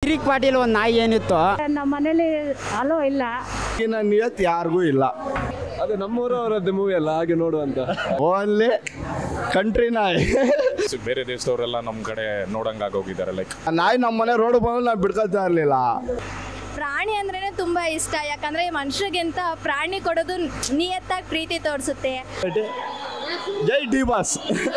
ಕಿರಿಕ್ ಪಾಟೀಲ್ ಒಂದು ನಾಯಿ ಏನಿತ್ತು ನಮ್ಮ ಮನೇಲಿ ಅಲೋ ಇಲ್ಲ ಈಗಿನ ನಿಯತ್ ಯಾರಿಗೂ ಇಲ್ಲ ಅದು ನಮ್ಮೂರು ಅವರದ್ದು ಮೂವಿ ಅಲ್ಲ ಹಾಗೆ ನೋಡುವಂತ ಓನ್ಲಿ ಕಂಟ್ರಿ ನಾಯಿ ಬೇರೆ ದೇಶದವರೆಲ್ಲ ನಮ್ಮ ಕಡೆ ನೋಡಂಗಾಗಿ ಹೋಗಿದ್ದಾರೆ ಲೈಕ್ ನಾಯಿ ನಮ್ಮ ಮನೆ ರೋಡ್ ಬಂದು ನಾವು ಬಿಡ್ಕೊಳ್ತಾ ಇರಲಿಲ್ಲ ಪ್ರಾಣಿ ಅಂದ್ರೇನೆ ತುಂಬಾ ಇಷ್ಟ ಯಾಕಂದ್ರೆ ಮನುಷ್ಯಗಿಂತ ಪ್ರಾಣಿ ಕೊಡೋದು ನಿಯತ್ತಾಗಿ ಪ್ರೀತಿ ತೋರಿಸುತ್ತೆ ಜೈ ಡಿ ಬಾಸ್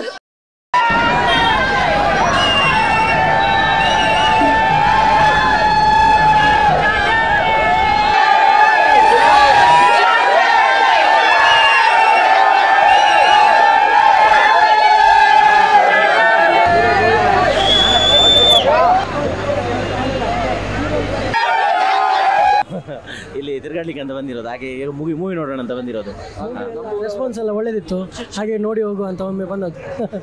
ಇಲ್ಲಿ ತಿರ್ಗಾಡ್ಲಿಕ್ಕೆ ಅಂತ ಬಂದಿರೋದು ಹಾಗೆ ಮೂವಿ ಮೂವಿ ನೋಡೋಣ ಅಂತ ಬಂದಿರೋದು ರೆಸ್ಪಾನ್ಸ್ ಎಲ್ಲ ಒಳ್ಳೇದಿತ್ತು ಹಾಗೆ ನೋಡಿ ಹೋಗು ಅಂತ ಒಮ್ಮೆ ಬಂದದ್ದು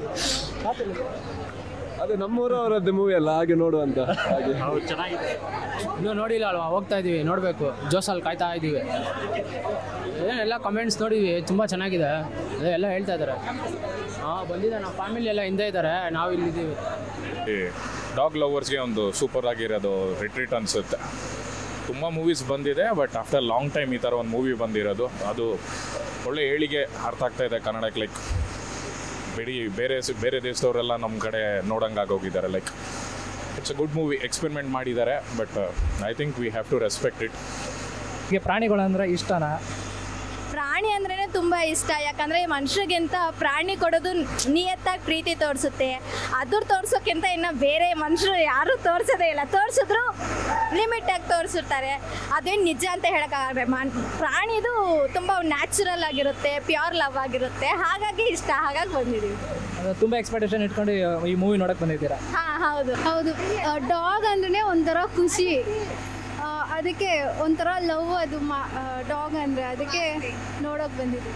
ಅದು ನಮ್ಮೂರು ಅವರದ್ದು ಮೂವಿ ಅಲ್ಲ ಹಾಗೆ ನೋಡುವಂತ ಹಾಗೆ ಇನ್ನೂ ನೋಡಿಲ್ಲ ಅಲ್ವಾ ಹೋಗ್ತಾ ಇದೀವಿ ನೋಡಬೇಕು ಜೋಸಲ್ಲಿ ಕಾಯ್ತಾ ಇದ್ದೀವಿ ಎಲ್ಲ ಕಮೆಂಟ್ಸ್ ನೋಡಿದ್ವಿ ತುಂಬ ಚೆನ್ನಾಗಿದೆ ಅದೇ ಎಲ್ಲ ಹೇಳ್ತಾ ಇದ್ದಾರೆ ಹಾಂ ಬಂದಿದೆ ನಮ್ಮ ಫ್ಯಾಮಿಲಿ ಎಲ್ಲ ಹಿಂದೆ ಇದ್ದಾರೆ ನಾವು ಇಲ್ಲಿದ್ದೀವಿ ಡಾಗ್ ಲವರ್ಸ್ಗೆ ಒಂದು ಸೂಪರ್ ಆಗಿರೋದು ರಿಟ್ರೀಟ್ ಅನಿಸುತ್ತೆ ತುಂಬ ಮೂವೀಸ್ ಬಂದಿದೆ ಬಟ್ ಆಫ್ಟರ್ ಲಾಂಗ್ ಟೈಮ್ ಈ ಥರ ಒಂದು ಮೂವಿ ಬಂದಿರೋದು ಅದು ಒಳ್ಳೆ ಏಳಿಗೆ ಅರ್ಥ ಆಗ್ತಾ ಇದೆ ಕನ್ನಡಕ್ಕೆ ಲೈಕ್ ಬಿಡಿ ಬೇರೆ ಸ- ಬೇರೆ ದೇಶದವರೆಲ್ಲ ನಮ್ಮ ಕಡೆ ನೋಡಂಗಾಗಿ ಹೋಗಿದ್ದಾರೆ like it's a good movie experiment ಮಾಡಿದ್ದಾರೆ but I think we have to respect it ಪ್ರಾಣಿಗಳಂದ್ರೆ ಇಷ್ಟನಾ ಪ್ರಾಣಿ ಅಂದ್ರೇನೆ ತುಂಬಾ ಇಷ್ಟ ಯಾಕಂದ್ರೆ ಮನುಷ್ಯಗಿಂತ ಪ್ರಾಣಿ ಕೊಡೋದು ನಿಯತ್ತಾಗಿ ಪ್ರೀತಿ ತೋರಿಸುತ್ತೆ ಅದ್ರ ತೋರ್ಸೋಕ್ಕಿಂತ ಇನ್ನು ಬೇರೆ ಮನುಷ್ಯರು ಯಾರು ತೋರಿಸೋದೇ ಇಲ್ಲ ತೋರಿಸಿದ್ರು ಲಿಮಿಟಾಗಿ ತೋರಿಸಿರ್ತಾರೆ ಅದೇನು ನಿಜ ಅಂತ ಹೇಳೋಕ್ಕಾಗಲ್ಲ ಮನ್ ಪ್ರಾಣಿದು ತುಂಬ ನ್ಯಾಚುರಲ್ ಆಗಿರುತ್ತೆ ಪ್ಯೂರ್ ಲವ್ ಆಗಿರುತ್ತೆ ಹಾಗಾಗಿ ಇಷ್ಟ ಹಾಗಾಗಿ ಬಂದಿದ್ದೀವಿ ತುಂಬ ಎಕ್ಸ್ಪೆಕ್ಟೇಷನ್ ಇಟ್ಕೊಂಡು ಈ ಮೂವಿ ನೋಡಕ್ಕೆ ಬಂದಿದ್ದೀರಾ ಹಾಂ ಹೌದು ಹೌದು ಡಾಗ್ ಅಂದ್ರೆ ಒಂಥರ ಖುಷಿ ಆ, ಅದಕ್ಕೆ ಒಂಥರ ಲವ್ ಅದು ಡಾಗ್ ಅಂದ್ರೆ ಅದಕ್ಕೆ ನೋಡೋಕೆ ಬಂದಿದ್ದೀವಿ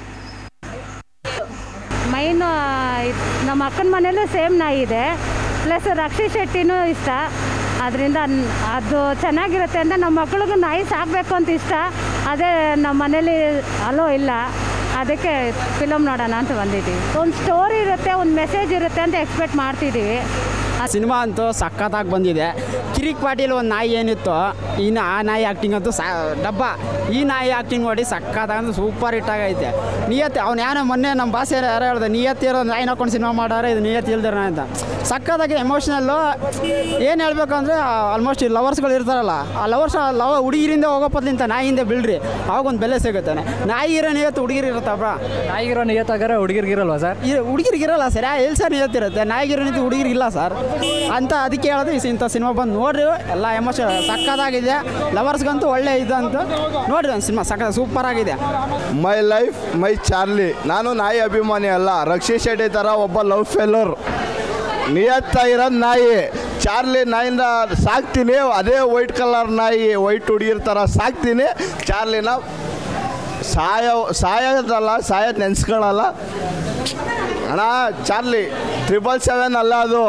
ಮೈನು ನಮ್ಮ ಅಕ್ಕನ ಮನೇಲೂ ಸೇಮ್ ನಾಯಿ ಇದೆ ಪ್ಲಸ್ ರಕ್ಷಿ ಶೆಟ್ಟಿನೂ ಇಷ್ಟ ಅದರಿಂದ ಅದು ಚೆನ್ನಾಗಿರುತ್ತೆ ಅಂತ ನಮ್ಮ ಮಕ್ಳಿಗೂ ನಾಯಿ ಸಾಕಬೇಕು ಅಂತ ಇಷ್ಟ ಅದೇ ನಮ್ಮ ಮನೇಲಿ ಅಲೋ ಇಲ್ಲ ಅದಕ್ಕೆ ಫಿಲಮ್ ನೋಡೋಣ ಅಂತ ಬಂದಿದ್ದೀವಿ ಒಂದು ಸ್ಟೋರಿ ಇರುತ್ತೆ ಒಂದು ಮೆಸೇಜ್ ಇರುತ್ತೆ ಅಂತ ಎಕ್ಸ್ಪೆಕ್ಟ್ ಮಾಡ್ತಿದ್ದೀವಿ ಸಿನಿಮಾ ಅಂತೂ ಸಖತ್ತಾಗಿ ಬಂದಿದೆ ಕಿರಿಕ್ ಪಾಟೀಲ್ ಒಂದು ನಾಯಿ ಏನಿತ್ತು ಇನ್ನು ಆ ನಾಯಿ ಆ್ಯಕ್ಟಿಂಗ್ ಅಂತೂ ಸಾ ಡಬ್ಬ ಈ ನಾಯಿ ಆ್ಯಕ್ಟಿಂಗ್ ನೋಡಿ ಸಖತ್ತಾಗಂದು ಸೂಪರ್ ಹಿಟ್ ಆಗೈತೆ ನಿಯತ್ ಅವ್ನು ಯಾರೋ ಮೊನ್ನೆ ನಮ್ಮ ಭಾಷೆ ಯಾರೋ ಹೇಳ್ದೆ ನಿಯತ್ ಇರೋ ನಾಯಿ ನೋಡ್ಕೊಂಡು ಸಿನಿಮಾ ಮಾಡಾರೆ ಇದು ನಿಯತ್ ಇಲ್ದಿರ ಅಂತ ಸಖತ್ತಾಗಿ ಎಮೋಷ್ನಲ್ಲು ಏನು ಹೇಳ್ಬೇಕು ಅಂದರೆ ಆಲ್ಮೋಸ್ಟ್ ಈ ಲವರ್ಸ್ಗಳು ಇರ್ತಾರಲ್ಲ ಆ ಲವರ್ಸ್ ಲವ್ ಹುಡುಗಿರಿಂದ ಹೋಗೋ ಬದ್ಲಿಂತ ನಾಯಿಯಿಂದ ಬೀಳ್ರಿ ಅವಾಗ ಒಂದು ಬೆಲೆ ಸಿಗುತ್ತೆ ನಾಯಿ ಇರೋ ನಿಯತ್ತು ಹುಡುಗಿರು ಇರುತ್ತಪ್ಪ ನಾಯಿಗಿರೋ ನಿಯತ್ತಾಗಾರೆ ಹುಡುಗಿರ್ಗಿರಲ್ವಾ ಸರ್ ಈ ಹುಡುಗಿರಿಗಿರಲ್ಲ ಸರ್ ಎಲ್ಲಿ ಸರ್ ನಿಯತ್ತಿರುತ್ತೆ ನಾಯಿಗಿರೋ ನಿಂತು ಹುಡುಗಿರಿಗಿಲ್ಲ ಸರ್ ಅಂತ ಅದಕ್ಕೆ ಹೇಳೋದು ಈ ಇಂಥ ಸಿನಿಮಾ ಬಂದು ನೋಡ್ರಿ ಎಲ್ಲ ಎಮೋಷನ್ ಸಕ್ಕತ್ತಾಗಿದೆ ಲವರ್ಸ್ಗಂತೂ ಒಳ್ಳೆ ಇದು ಅಂತ ನೋಡ್ರಿ ಒಂದು ಸಿನಿಮಾ ಸಕ್ಕ ಸೂಪರ್ ಆಗಿದೆ ಮೈ ಲೈಫ್ ಮೈ ಚಾರ್ಲಿ ನಾನು ನಾಯಿ ಅಭಿಮಾನಿ ಅಲ್ಲ ರಕ್ಷಿ ಶೆಟ್ಟಿ ಥರ ಒಬ್ಬ ಲವ್ ಫೇಲರ್ ನಿಯತ್ತ ಇರೋದು ನಾಯಿ ಚಾರ್ಲಿ ನಾಯಿಂದ ಸಾಕ್ತೀನಿ ಅದೇ ವೈಟ್ ಕಲರ್ ನಾಯಿ ವೈಟ್ ಹುಡುಗಿರ ಥರ ಸಾಕ್ತೀನಿ ಚಾರ್ಲಿನ ಸಾಯ ಸಾಯೋದಲ್ಲ ಸಾಯೋದು ನೆನೆಸ್ಕೊಳ್ಳಲ್ಲ ಅಣ್ಣ ಚಾರ್ಲಿ ಟ್ರಿಬಲ್ ಸೆವೆನ್ ಅಲ್ಲ ಅದು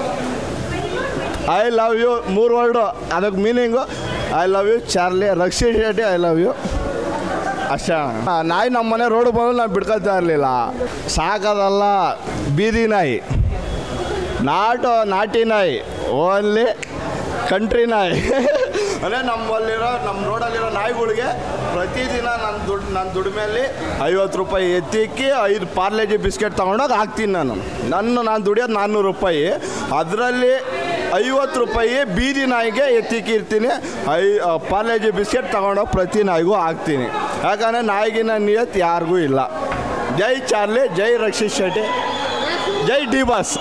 ಐ ಲವ್ ಯು ಮೂರು ವರ್ಡು ಅದಕ್ಕೆ meaning I love you Charlie Rakshit Shetty I love you ಅಷ್ಟೇ ಅಣ್ಣ. ಆ, ನಾಯಿ ನಮ್ಮ ಮನೆ ರೋಡ್ ಬಂದು ನಾವು ಬಿಡ್ಕೊಳ್ತಾ ಇರಲಿಲ್ಲ ಸಾಕೋದಲ್ಲ ಬೀದಿ ನಾಯಿ ನಾಟು ನಾಟಿ ನಾಯಿ ಓನ್ಲಿ ಕಂಟ್ರಿ ನಾಯಿ ಅಂದರೆ ನಮ್ಮಲ್ಲಿರೋ ನಮ್ಮ ರೋಡಲ್ಲಿರೋ ನಾಯಿಗಳಿಗೆ ಪ್ರತಿದಿನ ನನ್ನ ದುಡ್ಡು ನನ್ನ ದುಡಿಮೆಯಲ್ಲಿ ಐವತ್ತು ರೂಪಾಯಿ ಎತ್ತಿಕ್ಕಿ ಐದು ಪಾರ್ಲೇಜಿ ಬಿಸ್ಕೆಟ್ ತೊಗೊಂಡೋಗಿ ಹಾಕ್ತೀನಿ ನಾನು ನನ್ನ ನಾನು ದುಡಿಯೋದು ನಾನ್ನೂರು ರೂಪಾಯಿ ಅದರಲ್ಲಿ ಐವತ್ತು ರೂಪಾಯಿ ಬೀದಿ ನಾಯಿಗೆ ಎತ್ತಿಕ್ಕಿರ್ತೀನಿ ಐ ಪಾರ್ಲೇಜಿ ಬಿಸ್ಕೆಟ್ ತೊಗೊಂಡೋಗಿ ಪ್ರತಿ ನಾಯಿಗೂ ಹಾಕ್ತೀನಿ ಯಾಕಂದರೆ ನಾಯಿಗಿನ ನಿಯತ್ ಯಾರಿಗೂ ಇಲ್ಲ ಜೈ ಚಾರ್ಲಿ ಜೈ ರಕ್ಷಿತ್ ಶೆಟ್ಟಿ ಜೈ ಡಿ ಬಾಸ್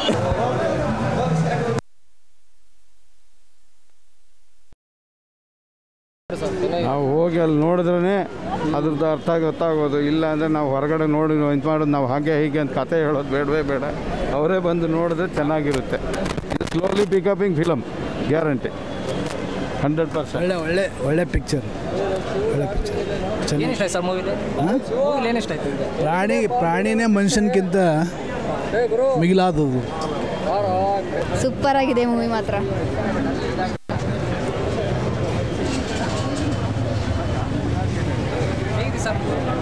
ನಾವು ಹೋಗಿ ಅಲ್ಲಿ ನೋಡಿದ್ರೇ ಅದ್ರದ್ದು ಅರ್ಥ ಗೊತ್ತಾಗೋದು ಇಲ್ಲ ಅಂದರೆ ನಾವು ಹೊರಗಡೆ ನೋಡಿ ಇದು ಮಾಡೋದು ನಾವು ಹಾಗೆ ಹೀಗೆ ಅಂತ ಕತೆ ಹೇಳೋದು ಬೇಡವೇ ಬೇಡ ಅವರೇ ಬಂದು ನೋಡಿದ್ರೆ ಚೆನ್ನಾಗಿರುತ್ತೆ ಇದು slowly picking film guarantee hundred percent ಒಳ್ಳೆ ಒಳ್ಳೆ ಒಳ್ಳೆ ಪಿಕ್ಚರ್ ಒಳ್ಳೆ ಪಿಕ್ಚರ್ ಏನಿಷ್ಟ ಸರ್ ಮೂವಿಲಿ ಮೂವಿಲಿ ಏನಿಷ್ಟ ಆಯ್ತು ಪ್ರಾಣಿ ಪ್ರಾಣಿನೇ ಮನುಷ್ಯನ್ಕಿಂತ ಮಿಗಿಲಾದದು ಸೂಪರ್ ಆಗಿದೆ ಮೂವಿ ಮಾತ್ರ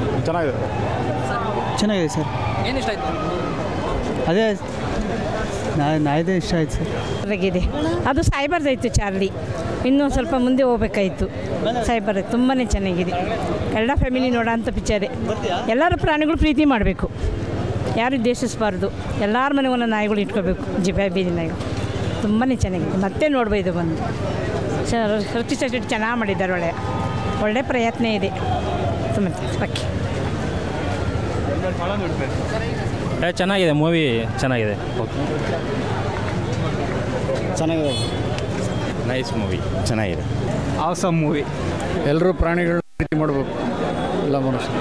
ಚೆನ್ನಾಗಿದೆ ಚೆನ್ನಾಗಿದೆ ಸರ್ ಏನಿಷ್ಟ ಆಯ್ತು ಅದೇ ನಾಯಿದೇ ಇಷ್ಟ ಆಯ್ತು ಸರ್ ಆಗಿದೆ ಅದು ಸಾಯ್ಬಾರ್ದಾಯ್ತು ಚಾರ್ಲಿ ಇನ್ನೂ ಸ್ವಲ್ಪ ಮುಂದೆ ಹೋಗ್ಬೇಕಾಯ್ತು ಸಾಯ್ಬಾರ್ದು ತುಂಬಾ ಚೆನ್ನಾಗಿದೆ ಎಲ್ಲ ಫ್ಯಾಮಿಲಿ ನೋಡೋಂಥ ಪಿಕ್ಚರೇ ಎಲ್ಲರೂ ಪ್ರಾಣಿಗಳು ಪ್ರೀತಿ ಮಾಡಬೇಕು ಯಾರು ದ್ವೇಷಿಸಬಾರ್ದು ಎಲ್ಲರ ಮನೆ ಒಂದೊಂದು ನಾಯಿಗಳು ಇಟ್ಕೋಬೇಕು ಜಿಬೆ ಬೀದಿ ನಾಯಿಗಳು ತುಂಬಾ ಚೆನ್ನಾಗಿದೆ ಮತ್ತೆ ನೋಡ್ಬೋದು ಬಂದು ಸೃಷ್ಟಿ ಸೃಷ್ಟಿ ಚೆನ್ನಾಗಿ ಮಾಡಿದ್ದಾರೆ ಒಳ್ಳೆ ಒಳ್ಳೆ ಪ್ರಯತ್ನ ಇದೆ ತುಂಬ ಓಕೆ ಚೆನ್ನಾಗಿದೆ ಮೂವಿ ಚೆನ್ನಾಗಿದೆ ಚೆನ್ನಾಗಿದೆ ನೈಸ್ ಮೂವಿ ಚೆನ್ನಾಗಿದೆ ಆಸಮ್ ಮೂವಿ ಎಲ್ಲರೂ ಪ್ರಾಣಿಗಳನ್ನ ಪ್ರೀತಿ ಮಾಡಬೇಕು ಎಲ್ಲ ಮನುಷ್ಯರು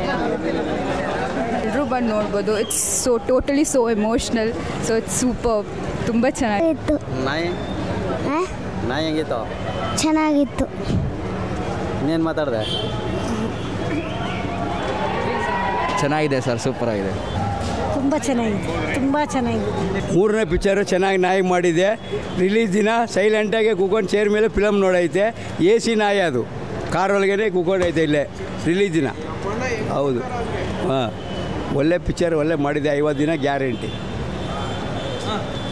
ಎಲ್ಲರೂ ಬಂದು ನೋಡ್ಬೋದು it's so totally so emotional so it's super ತುಂಬ ಚೆನ್ನಾಗಿತ್ತು ನಾಯಿ ನಾಯಿ ಹೆಂಗಿತ್ತು ಚೆನ್ನಾಗಿತ್ತು ಇನ್ನೇನು ಮಾತಾಡಿದೆ ಚೆನ್ನಾಗಿದೆ ಸರ್ ಸೂಪರ್ ಆಗಿದೆ ತುಂಬ ಚೆನ್ನಾಗಿದೆ ತುಂಬ ಚೆನ್ನಾಗಿದೆ ಮೂರನೇ ಪಿಕ್ಚರು ಚೆನ್ನಾಗಿ ನಾಯಿ ಮಾಡಿದೆ ರಿಲೀಸ್ ದಿನ ಸೈಲೆಂಟಾಗಿ ಕೂತ್ಕೊಂಡು ಚೇರ್ ಮೇಲೆ ಫಿಲಮ್ ನೋಡೈತೆ ಎ ಸಿ ನಾಯಿ ಅದು ಕಾರೊಳಗೇ ಕೂತ್ಕೊಂಡೈತೆ ಇಲ್ಲೇ ರಿಲೀಸ್ ದಿನ ಹೌದು ಹಾಂ ಒಳ್ಳೆ ಪಿಕ್ಚರ್ ಒಳ್ಳೆ ಮಾಡಿದೆ ಐವತ್ತು ದಿನ ಗ್ಯಾರಂಟಿ